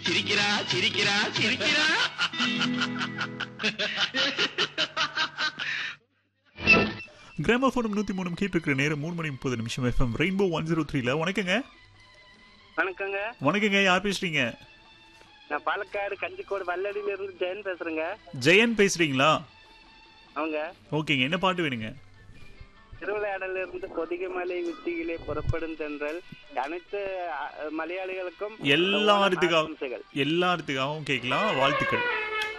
சிரிக்கிறா சிரிக்கிறா சிரிக்கிறா கிராமபோனம் நூத்தி மூணு கேட்டு இருக்கிற நேரம் மூணு மணி முப்பது நிமிஷம் எஃப்எம் ரெயின்போ ஒன் ஜீரோ த்ரீல வணக்கங்க வணக்கங்க வணக்கங்க யார் பேசுறீங்க நான் பாலக்காடு கஞ்சிக்கோடு வல்லடியில இருந்து ஜெயன் பேசுறேங்க ஜெயன் பேசுறீங்களா அவங்க ஓகேங்க என்ன பாட்டு வேணுங்க திருவிளையாடல இருந்து பொதிகை மலை உச்சியிலே புறப்படும் தென்றல் அனைத்து அ, மலையாளிகளுக்கும் எல்லாத்துக்காகவும் ஆசம்சைகள். எல்லாத்துக்காகவும் கேட்கலாம் வாழ்த்துக்கள்